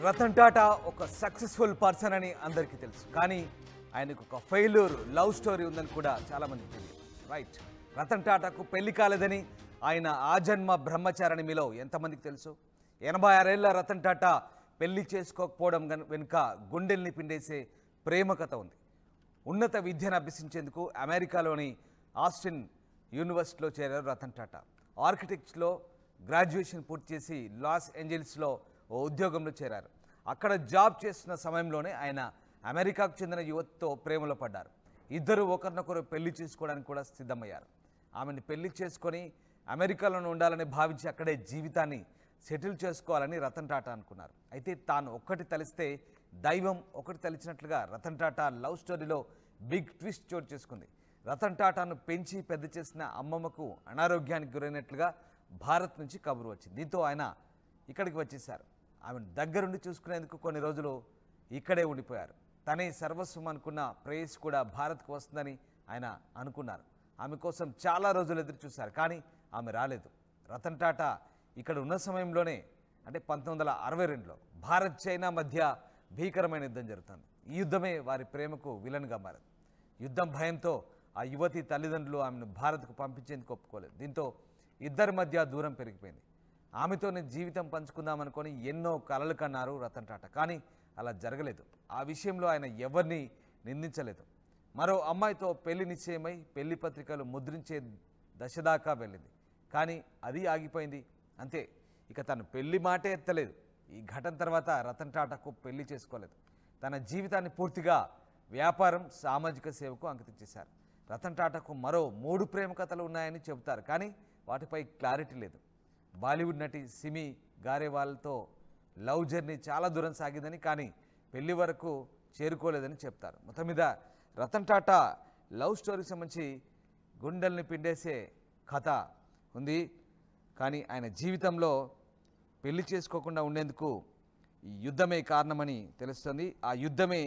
రతన్ టాటా ఒక successful person అని అందరికీ తెలుసు కానీ ఆయనకు ఒక ఫెయిల్యూర్ లవ్ స్టోరీ ఉందని కూడా చాలా మందికి తెలియదు రైట్ రతన్ టాటాకు పెళ్లి కాలేదని ఆయన ఆజన్మ బ్రహ్మచారిని మీలో ఎంతమందికి తెలుసు ఎనభై ఆరేళ్ల రతన్ టాటా పెళ్లి చేసుకోకపోవడం గన్- వెనుక గుండెల్ని పిండేసే ప్రేమ కథ ఉంది ఉన్నత విద్యను అభ్యసించేందుకు అమెరికాలోని ఆస్టిన్ యూనివర్సిటీలో చేరారు రతన్ టాటా ఆర్కిటెక్ట్స్లో గ్రాడ్యుయేషన్ పూర్తి చేసి లాస్ ఏంజల్స్లో ఓ ఉద్యోగంలో చేరారు అక్కడ జాబ్ చేస్తున్న సమయంలోనే ఆయన అమెరికాకు చెందిన యువతితో ప్రేమలో పడ్డారు ఇద్దరు ఒకరినొకరు పెళ్లి చేసుకోవడానికి కూడా సిద్ధమయ్యారు ఆమెను పెళ్లి చేసుకొని అమెరికాలోనే ఉండాలని భావించి అక్కడే జీవితాన్ని సెటిల్ చేసుకోవాలని రతన్ టాటా అనుకున్నారు అయితే తాను ఒక్కటి తలిస్తే దైవం ఒకటి తలిచినట్లుగా రతన్ టాటా లవ్ స్టోరీలో బిగ్ ట్విస్ట్ చోటు చేసుకుంది రతన్ టాటాను పెంచి పెద్ద చేసిన అమ్మమ్మకు అనారోగ్యానికి గురైనట్లుగా భారత్ నుంచి కబురు వచ్చింది దీంతో ఆయన ఇక్కడికి వచ్చేశారు ఆమెను దగ్గరుండి చూసుకునేందుకు కొన్ని రోజులు ఇక్కడే ఉండిపోయారు తనే సర్వస్వం అనుకున్న ప్రేయస్ కూడా భారత్కు వస్తుందని ఆయన అనుకున్నారు ఆమె కోసం చాలా రోజులు ఎదురు చూశారు కానీ ఆమె రాలేదు రతన్ టాటా ఇక్కడ ఉన్న సమయంలోనే అంటే పంతొమ్మిది వందల అరవై రెండులో భారత్ చైనా మధ్య భీకరమైన యుద్ధం జరుగుతుంది ఈ యుద్ధమే వారి ప్రేమకు విలన్గా మారింది యుద్ధం భయంతో ఆ యువతి తల్లిదండ్రులు ఆమెను భారత్కు పంపించేందుకు ఒప్పుకోలేదు దీంతో ఇద్దరి మధ్య దూరం పెరిగిపోయింది ఆమెతోనే జీవితం పంచుకుందామనుకొని ఎన్నో కలలు కన్నారు రతన్ టాటా కానీ అలా జరగలేదు ఆ విషయంలో ఆయన ఎవరిని నిందించలేదు మరో అమ్మాయితో పెళ్లి నిశ్చయమై పెళ్లి పత్రికలు ముద్రించే దశ దాకా వెళ్ళింది కానీ అది ఆగిపోయింది అంతే ఇక తను పెళ్లి మాటే ఎత్తలేదు ఈ ఘటన తర్వాత రతన్ టాటాకు పెళ్లి చేసుకోలేదు తన జీవితాన్ని పూర్తిగా వ్యాపారం సామాజిక సేవకు అంకితం చేశారు రతన్ టాటాకు మరో మూడు ప్రేమ కథలు ఉన్నాయని చెబుతారు కానీ వాటిపై క్లారిటీ లేదు బాలీవుడ్ నటి సిమి గారేవాల్తో లవ్ జర్నీ చాలా దూరం సాగిందని కానీ పెళ్లి వరకు చేరుకోలేదని చెప్తారు మొత్తం మీద రతన్ టాటా లవ్ స్టోరీకి సంబంధించి గుండెల్ని పిండేసే కథ ఉంది కానీ ఆయన జీవితంలో పెళ్లి చేసుకోకుండా ఉండేందుకు ఈ యుద్ధమే కారణమని తెలుస్తుంది ఆ యుద్ధమే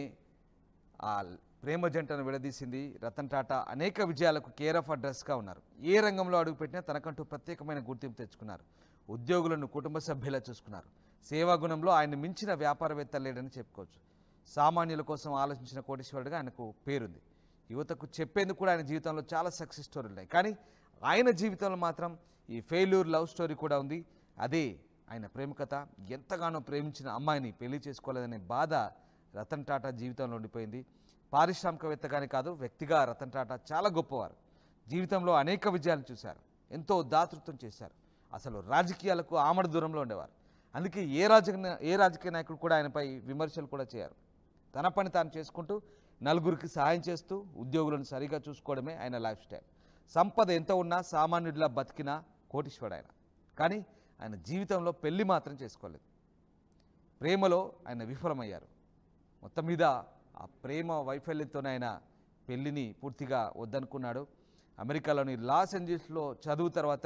ఆ ప్రేమ జంటను విడదీసింది రతన్ టాటా అనేక విజయాలకు కేర్ ఆఫ్ అడ్రస్గా ఉన్నారు ఏ రంగంలో అడుగుపెట్టినా తనకంటూ ప్రత్యేకమైన గుర్తింపు తెచ్చుకున్నారు ఉద్యోగులను కుటుంబ సభ్యులా చూసుకున్నారు సేవా గుణంలో ఆయన మించిన వ్యాపారవేత్త లేడని చెప్పుకోవచ్చు సామాన్యుల కోసం ఆలోచించిన కోటేశ్వరుడిగా ఆయనకు పేరుంది యువతకు చెప్పేందుకు కూడా ఆయన జీవితంలో చాలా సక్సెస్ స్టోరీలు ఉన్నాయి కానీ ఆయన జీవితంలో మాత్రం ఈ ఫెయిల్యూర్ లవ్ స్టోరీ కూడా ఉంది అదే ఆయన ప్రేమ కథ ఎంతగానో ప్రేమించిన అమ్మాయిని పెళ్లి చేసుకోలేదనే బాధ రతన్ టాటా జీవితంలో ఉండిపోయింది పారిశ్రామికవేత్తగానే కాదు వ్యక్తిగా రతన్ టాటా చాలా గొప్పవారు జీవితంలో అనేక విజయాలు చూశారు ఎంతో దాతృత్వం చేశారు అసలు రాజకీయాలకు ఆమడ దూరంలో ఉండేవారు అందుకే ఏ రాజకీయ ఏ రాజకీయ నాయకుడు కూడా ఆయనపై విమర్శలు కూడా చేయరు తన పని తాను చేసుకుంటూ నలుగురికి సహాయం చేస్తూ ఉద్యోగులను సరిగా చూసుకోవడమే ఆయన లైఫ్ స్టైల్ సంపద ఎంత ఉన్నా సామాన్యుడిలా బతికినా కోటీశ్వరుడు ఆయన కానీ ఆయన జీవితంలో పెళ్లి మాత్రం చేసుకోలేదు ప్రేమలో ఆయన విఫలమయ్యారు మొత్తం మీద ఆ ప్రేమ వైఫల్యంతోనే ఆయన పెళ్లిని పూర్తిగా వద్దనుకున్నాడు అమెరికాలోని లాస్ ఏంజల్స్లో చదువు తర్వాత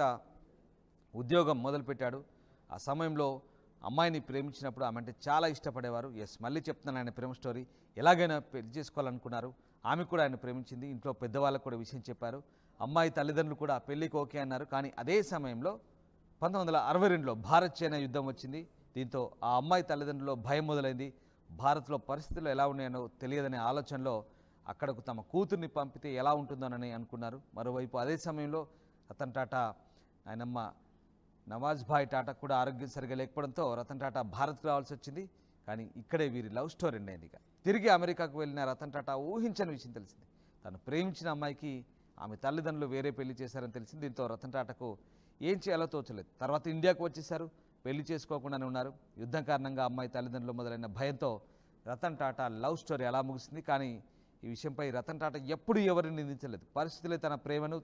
ఉద్యోగం మొదలుపెట్టాడు ఆ సమయంలో అమ్మాయిని ప్రేమించినప్పుడు ఆమె అంటే చాలా ఇష్టపడేవారు ఎస్ మళ్ళీ చెప్తున్నాను ఆయన ప్రేమ స్టోరీ ఎలాగైనా పెళ్లి చేసుకోవాలనుకున్నారు ఆమె కూడా ఆయన ప్రేమించింది ఇంట్లో పెద్దవాళ్ళకు కూడా విషయం చెప్పారు అమ్మాయి తల్లిదండ్రులు కూడా పెళ్లికి ఓకే అన్నారు కానీ అదే సమయంలో పంతొమ్మిది వందల అరవై రెండులో భారత్ చైనా యుద్ధం వచ్చింది దీంతో ఆ అమ్మాయి తల్లిదండ్రుల్లో భయం మొదలైంది భారత్లో పరిస్థితులు ఎలా ఉన్నాయనో తెలియదనే ఆలోచనలో అక్కడకు తమ కూతుర్ని పంపితే ఎలా ఉంటుందోనని అనుకున్నారు మరోవైపు అదే సమయంలో రతన్ టాటా ఆయనమ్మ నవాజ్ భాయ్ టాటా కూడా ఆరోగ్యం సరిగా లేకపోవడంతో రతన్ టాటా భారత్కు రావాల్సి వచ్చింది కానీ ఇక్కడే వీరి లవ్ స్టోరీ ఎండ్ ఇక తిరిగి అమెరికాకు వెళ్ళిన రతన్ టాటా ఊహించని విషయం తెలిసింది తను ప్రేమించిన అమ్మాయికి ఆమె తల్లిదండ్రులు వేరే పెళ్లి చేశారని తెలిసింది దీంతో రతన్ టాటాకు ఏం చేయాలో తోచలేదు తర్వాత ఇండియాకు వచ్చేసారు పెళ్లి చేసుకోకుండానే ఉన్నారు యుద్ధం కారణంగా అమ్మాయి తల్లిదండ్రులు మొదలైన భయంతో రతన్ టాటా లవ్ స్టోరీ అలా ముగిసింది కానీ ఈ విషయంపై రతన్ టాటా ఎప్పుడూ ఎవరిని నిందించలేదు పరిస్థితులే తన ప్రేమను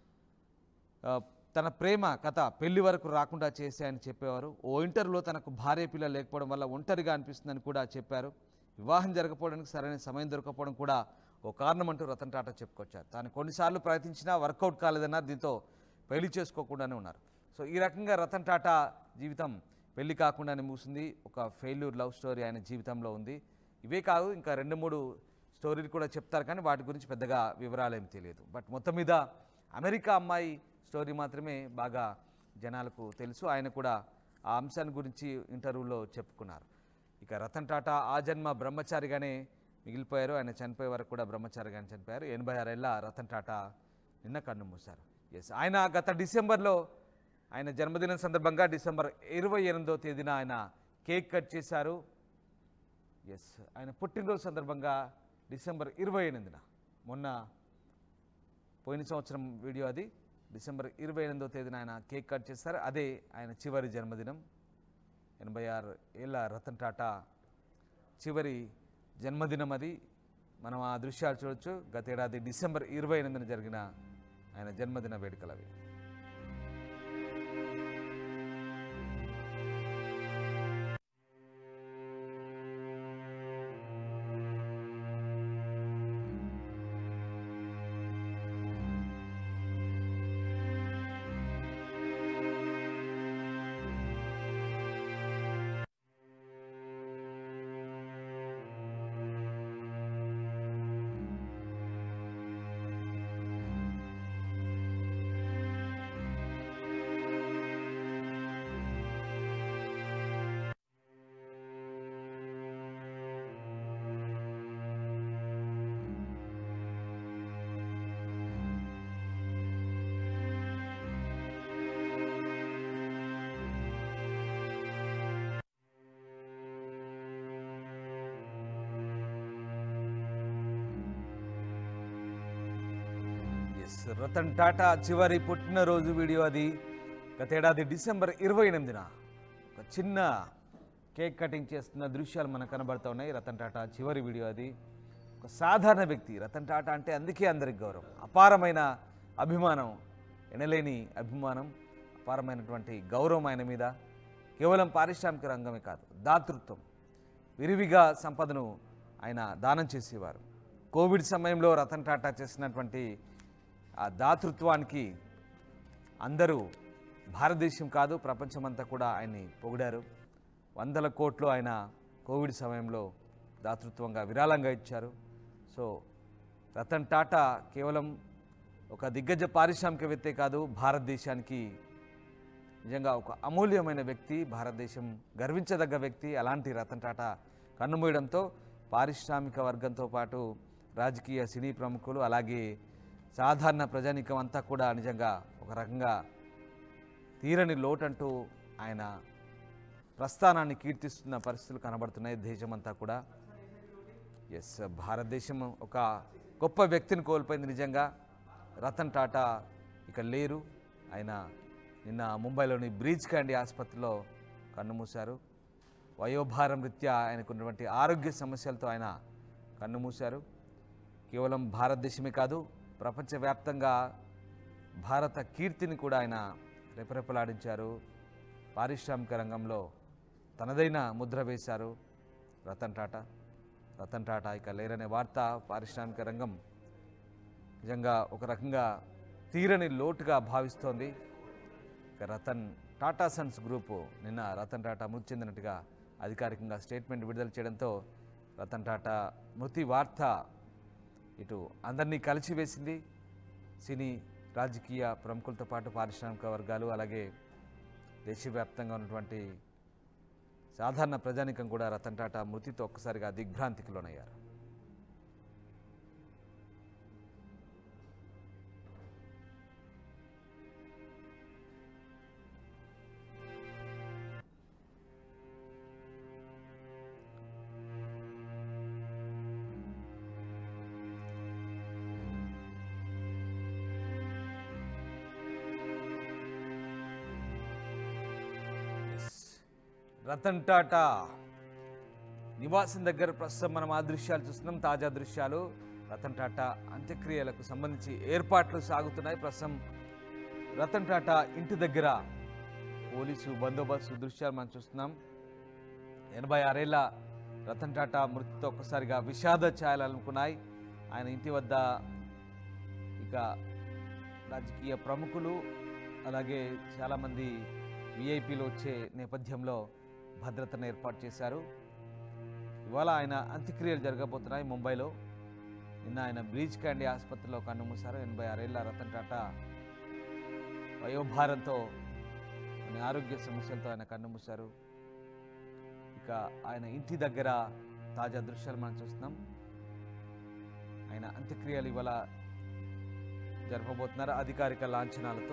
ఆ, తన ప్రేమ కథ పెళ్లి వరకు రాకుండా చేశాయని చెప్పేవారు ఓ ఇంటర్లో తనకు భార్య పిల్ల లేకపోవడం వల్ల ఒంటరిగా అనిపిస్తుందని కూడా చెప్పారు వివాహం జరగకపోవడానికి సరైన సమయం దొరకపోవడం కూడా ఓ కారణం అంటూ రతన్ టాటా చెప్పుకొచ్చారు తాను కొన్నిసార్లు ప్రయత్నించినా వర్కౌట్ కాలేదన్నారు దీంతో పెళ్లి చేసుకోకుండానే ఉన్నారు సో ఈ రకంగా రతన్ టాటా జీవితం పెళ్లి కాకుండానే ముగిసింది ఒక ఫెయిల్యూర్ లవ్ స్టోరీ ఆయన జీవితంలో ఉంది ఇవే కాదు ఇంకా రెండు మూడు స్టోరీలు కూడా చెప్తారు కానీ వాటి గురించి పెద్దగా వివరాలు ఏమి తెలియదు బట్ మొత్తం మీద అమెరికా అమ్మాయి స్టోరీ మాత్రమే బాగా జనాలకు తెలుసు ఆయన కూడా ఆ అంశాన్ని గురించి ఇంటర్వ్యూలో చెప్పుకున్నారు ఇక రతన్ టాటా ఆ జన్మ బ్రహ్మచారిగానే మిగిలిపోయారు ఆయన చనిపోయే వరకు కూడా బ్రహ్మచారిగానే చనిపోయారు ఎనభై ఆరేళ్ళ రతన్ టాటా నిన్న కన్ను మూశారు ఎస్ ఆయన గత డిసెంబర్లో ఆయన జన్మదినం సందర్భంగా డిసెంబర్ ఇరవై ఎనిమిదో తేదీన ఆయన కేక్ కట్ చేశారు ఎస్ ఆయన పుట్టినరోజు సందర్భంగా డిసెంబర్ ఇరవై ఎనిమిదిన మొన్న పోయిన సంవత్సరం వీడియో అది డిసెంబర్ ఇరవై ఎనిమిదో తేదీన ఆయన కేక్ కట్ చేశారు అదే ఆయన చివరి జన్మదినం ఎనభై ఆరు ఏళ్ళ రతన్ టాటా చివరి జన్మదినం అది మనం ఆ దృశ్యాలు చూడొచ్చు గతేడాది డిసెంబర్ ఇరవై ఎనిమిదిన జరిగిన ఆయన జన్మదిన వేడుకలు అవి ఎస్ రతన్ టాటా చివరి పుట్టినరోజు వీడియో అది గతేడాది డిసెంబర్ ఇరవై ఎనిమిదిన ఒక చిన్న కేక్ కటింగ్ చేస్తున్న దృశ్యాలు మనకు కనబడుతూ ఉన్నాయి రతన్ టాటా చివరి వీడియో అది ఒక సాధారణ వ్యక్తి రతన్ టాటా అంటే అందుకే అందరికి గౌరవం అపారమైన అభిమానం ఎనలేని అభిమానం అపారమైనటువంటి గౌరవం ఆయన మీద కేవలం పారిశ్రామిక రంగమే కాదు దాతృత్వం విరివిగా సంపదను ఆయన దానం చేసేవారు కోవిడ్ సమయంలో రతన్ టాటా చేసినటువంటి ఆ దాతృత్వానికి అందరూ భారతదేశం కాదు ప్రపంచమంతా కూడా ఆయన్ని పొగిడారు వందల కోట్లు ఆయన కోవిడ్ సమయంలో దాతృత్వంగా విరాళంగా ఇచ్చారు సో రతన్ టాటా కేవలం ఒక దిగ్గజ పారిశ్రామికవేత్తే కాదు భారతదేశానికి నిజంగా ఒక అమూల్యమైన వ్యక్తి భారతదేశం గర్వించదగ్గ వ్యక్తి అలాంటి రతన్ టాటా కన్నుమూయడంతో పారిశ్రామిక వర్గంతో పాటు రాజకీయ సినీ ప్రముఖులు అలాగే సాధారణ ప్రజానీకం అంతా కూడా నిజంగా ఒక రకంగా తీరని లోటంటూ ఆయన ప్రస్థానాన్ని కీర్తిస్తున్న పరిస్థితులు కనబడుతున్నాయి దేశమంతా కూడా ఎస్ భారతదేశం ఒక గొప్ప వ్యక్తిని కోల్పోయింది నిజంగా రతన్ టాటా ఇక లేరు ఆయన నిన్న ముంబైలోని బ్రీచ్ క్యాండీ ఆసుపత్రిలో కన్నుమూశారు వయోభారం రీత్యా ఆయనకున్నటువంటి ఆరోగ్య సమస్యలతో ఆయన కన్నుమూశారు కేవలం భారతదేశమే కాదు ప్రపంచవ్యాప్తంగా భారత కీర్తిని కూడా ఆయన రెపరెపలాడించారు పారిశ్రామిక రంగంలో తనదైన ముద్ర వేశారు రతన్ టాటా రతన్ టాటా ఇక లేరనే వార్త పారిశ్రామిక రంగం నిజంగా ఒక రకంగా తీరని లోటుగా భావిస్తోంది ఇక రతన్ టాటా సన్స్ గ్రూపు నిన్న రతన్ టాటా మృతి చెందినట్టుగా అధికారికంగా స్టేట్మెంట్ విడుదల చేయడంతో రతన్ టాటా మృతి వార్త ఇటు అందరినీ కలిసివేసింది సినీ రాజకీయ ప్రముఖులతో పాటు పారిశ్రామిక వర్గాలు అలాగే దేశవ్యాప్తంగా ఉన్నటువంటి సాధారణ ప్రజానికం కూడా రతన్ టాటా మృతితో ఒక్కసారిగా దిగ్భ్రాంతికి లోనయ్యారు రతన్ టాటా నివాసం దగ్గర ప్రస్తుతం మనం ఆ దృశ్యాలు చూస్తున్నాం తాజా దృశ్యాలు రతన్ టాటా అంత్యక్రియలకు సంబంధించి ఏర్పాట్లు సాగుతున్నాయి ప్రస్తుతం రతన్ టాటా ఇంటి దగ్గర పోలీసు బందోబస్తు దృశ్యాలు మనం చూస్తున్నాం ఎనభై ఆరేళ్ల రతన్ టాటా మృతితో ఒక్కసారిగా విషాద ఛాయలు అలుముకున్నాయి ఆయన ఇంటి వద్ద ఇక రాజకీయ ప్రముఖులు అలాగే చాలామంది విఐపీలు వచ్చే నేపథ్యంలో భద్రతను ఏర్పాటు చేశారు ఇవాళ ఆయన అంత్యక్రియలు జరగబోతున్నాయి ముంబైలో నిన్న ఆయన బ్రీచ్ క్యాండీ ఆసుపత్రిలో కన్నుమూశారు ఎనభై ఆరేళ్ల రతన్ టాటా వయోభారంతో కొన్ని ఆరోగ్య సమస్యలతో ఆయన కన్నుమూశారు ఇక ఇక ఆయన ఇంటి దగ్గర తాజా దృశ్యాలు మనం చూస్తున్నాం ఆయన అంత్యక్రియలు ఇవాళ జరపబోతున్నారు అధికారిక లాంఛనాలతో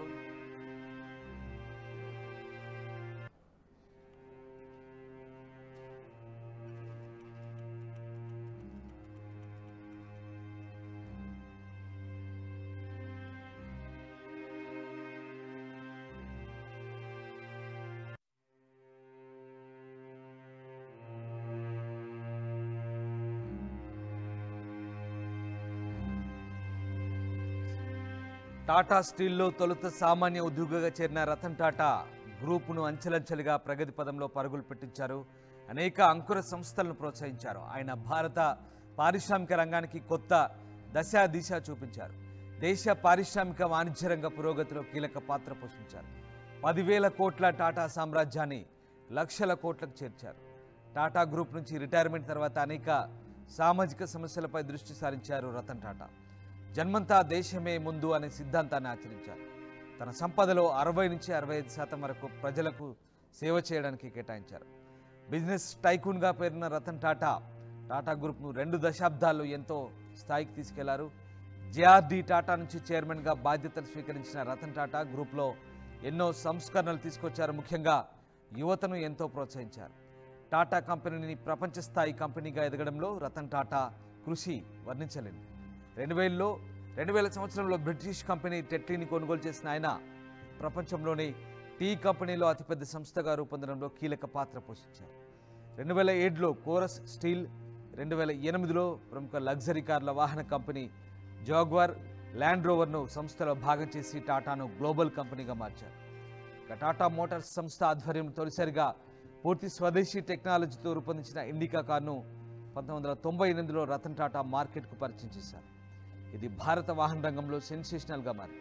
టాటా స్టీల్లో తొలుత సామాన్య ఉద్యోగిగా చేరిన రతన్ టాటా గ్రూపును అంచెలంచెలుగా ప్రగతి పదంలో పరుగులు పెట్టించారు అనేక అంకుర సంస్థలను ప్రోత్సహించారు ఆయన భారత పారిశ్రామిక రంగానికి కొత్త దశ దిశ చూపించారు దేశ పారిశ్రామిక వాణిజ్య రంగ పురోగతిలో కీలక పాత్ర పోషించారు పదివేల కోట్ల టాటా సామ్రాజ్యాన్ని లక్షల కోట్లకు చేర్చారు టాటా గ్రూప్ నుంచి రిటైర్మెంట్ తర్వాత అనేక సామాజిక సమస్యలపై దృష్టి సారించారు రతన్ టాటా జన్మంతా దేశమే ముందు అనే సిద్ధాంతాన్ని ఆచరించారు తన సంపదలో అరవై నుంచి అరవై ఐదు శాతం వరకు ప్రజలకు సేవ చేయడానికి కేటాయించారు బిజినెస్ టైకూన్గా పేరున్న రతన్ టాటా టాటా గ్రూప్ను రెండు దశాబ్దాల్లో ఎంతో స్థాయికి తీసుకెళ్లారు జేఆర్డి టాటా నుంచి చైర్మన్గా బాధ్యతలు స్వీకరించిన రతన్ టాటా గ్రూప్లో ఎన్నో సంస్కరణలు తీసుకొచ్చారు ముఖ్యంగా యువతను ఎంతో ప్రోత్సహించారు టాటా కంపెనీని ప్రపంచ స్థాయి కంపెనీగా ఎదగడంలో రతన్ టాటా కృషి వర్ణించలేదు రెండు వేలలో రెండు వేల సంవత్సరంలో బ్రిటిష్ కంపెనీ టెట్లీని కొనుగోలు చేసిన ఆయన ప్రపంచంలోని టీ కంపెనీలో అతిపెద్ద సంస్థగా రూపొందడంలో కీలక పాత్ర పోషించారు రెండు వేల ఏడులో కోరస్ స్టీల్ రెండు వేల ఎనిమిదిలో ప్రముఖ లగ్జరీ కార్ల వాహన కంపెనీ జాగ్వార్ ల్యాండ్ రోవర్ను సంస్థలో భాగం చేసి టాటాను గ్లోబల్ కంపెనీగా మార్చారు ఇక టాటా మోటార్స్ సంస్థ ఆధ్వర్యం తొలిసారిగా పూర్తి స్వదేశీ టెక్నాలజీతో రూపొందించిన ఇండికా కార్ను పంతొమ్మిది వందల తొంభై ఎనిమిదిలో రతన్ టాటా మార్కెట్కు పరిచయం చేశారు ఇది భారత వాహన రంగంలో సెన్సేషనల్గా మారింది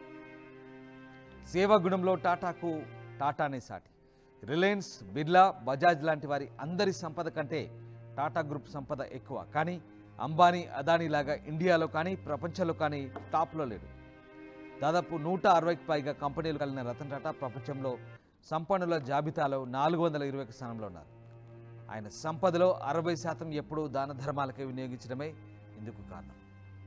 సేవా గుణంలో టాటాకు టాటానే సాటి రిలయన్స్ బిర్లా బజాజ్ లాంటి వారి అందరి సంపద కంటే టాటా గ్రూప్ సంపద ఎక్కువ కానీ అంబానీ అదానీ లాగా ఇండియాలో కానీ ప్రపంచంలో కానీ టాప్లో లేడు దాదాపు నూట అరవైకి పైగా కంపెనీలు కలిగిన రతన్ టాటా ప్రపంచంలో సంపన్నుల జాబితాలో నాలుగు వందల ఇరవై స్థానంలో ఉన్నారు ఆయన సంపదలో అరవై శాతం ఎప్పుడూ దాన ధర్మాలకే వినియోగించడమే ఇందుకు కారణం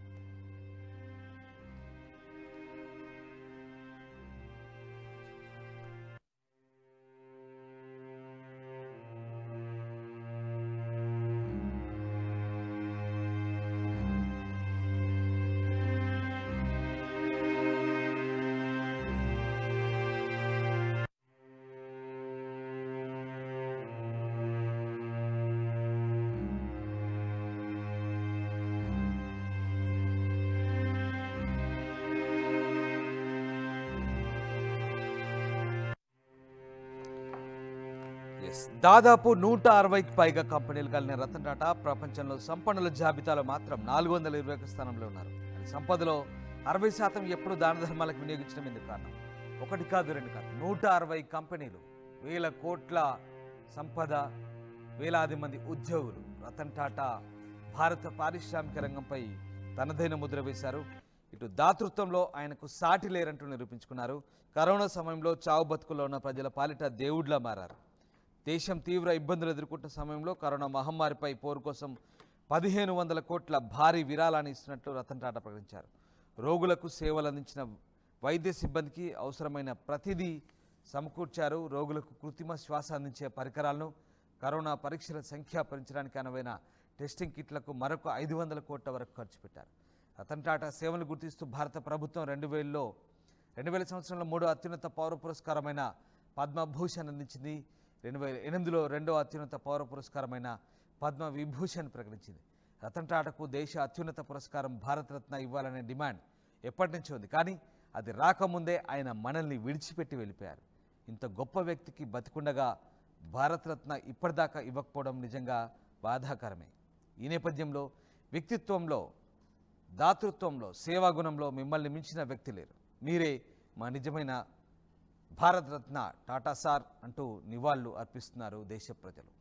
ఎస్ దాదాపు నూట అరవైకి పైగా కంపెనీలు కలిగిన రతన్ టాటా ప్రపంచంలో సంపన్నుల జాబితాలో మాత్రం నాలుగు వందల ఇరవై ఒక స్థానంలో ఉన్నారు ఆయన సంపదలో అరవై శాతం ఎప్పుడు దాన ధర్మాలకు వినియోగించడం ఎందుకు కారణం ఒకటి కాదు రెండు కాదు నూట అరవై కంపెనీలు వేల కోట్ల సంపద వేలాది మంది ఉద్యోగులు రతన్ టాటా భారత పారిశ్రామిక రంగంపై తనదైన ముద్ర వేశారు ఇటు దాతృత్వంలో ఆయనకు సాటి లేరంటూ నిరూపించుకున్నారు కరోనా సమయంలో చావు బతుకుల్లో ఉన్న ప్రజల పాలిట దేవుడిలా మారారు దేశం తీవ్ర ఇబ్బందులు ఎదుర్కొంటున్న సమయంలో కరోనా మహమ్మారిపై పోరు కోసం పదిహేను వందల కోట్ల భారీ విరాళాన్ని ఇస్తున్నట్లు రతన్ టాటా ప్రకటించారు రోగులకు సేవలు అందించిన వైద్య సిబ్బందికి అవసరమైన ప్రతిదీ సమకూర్చారు రోగులకు కృత్రిమ శ్వాస అందించే పరికరాలను కరోనా పరీక్షల సంఖ్య పెంచడానికి అనువైన టెస్టింగ్ కిట్లకు మరొక ఐదు వందల కోట్ల వరకు ఖర్చు పెట్టారు రతన్ టాటా సేవలు గుర్తిస్తూ భారత ప్రభుత్వం రెండు వేలలో రెండు వేల సంవత్సరంలో మూడో అత్యున్నత పౌర పురస్కారమైన పద్మభూషణ్ అందించింది రెండు వేల ఎనిమిదిలో రెండో అత్యున్నత పౌర పురస్కారమైన పద్మ విభూషణ్ ప్రకటించింది రతన్ టాటాకు దేశ అత్యున్నత పురస్కారం భారతరత్న ఇవ్వాలనే డిమాండ్ ఎప్పటి నుంచో ఉంది కానీ అది రాకముందే ఆయన మనల్ని విడిచిపెట్టి వెళ్ళిపోయారు ఇంత గొప్ప వ్యక్తికి బతికుండగా భారతరత్న ఇప్పటిదాకా ఇవ్వకపోవడం నిజంగా బాధాకరమే ఈ నేపథ్యంలో వ్యక్తిత్వంలో దాతృత్వంలో సేవాగుణంలో మిమ్మల్ని మించిన వ్యక్తి లేరు మీరే మా నిజమైన భారతరత్న టాటా సార్ అంటూ నివాళులు అర్పిస్తున్నారు దేశ ప్రజలు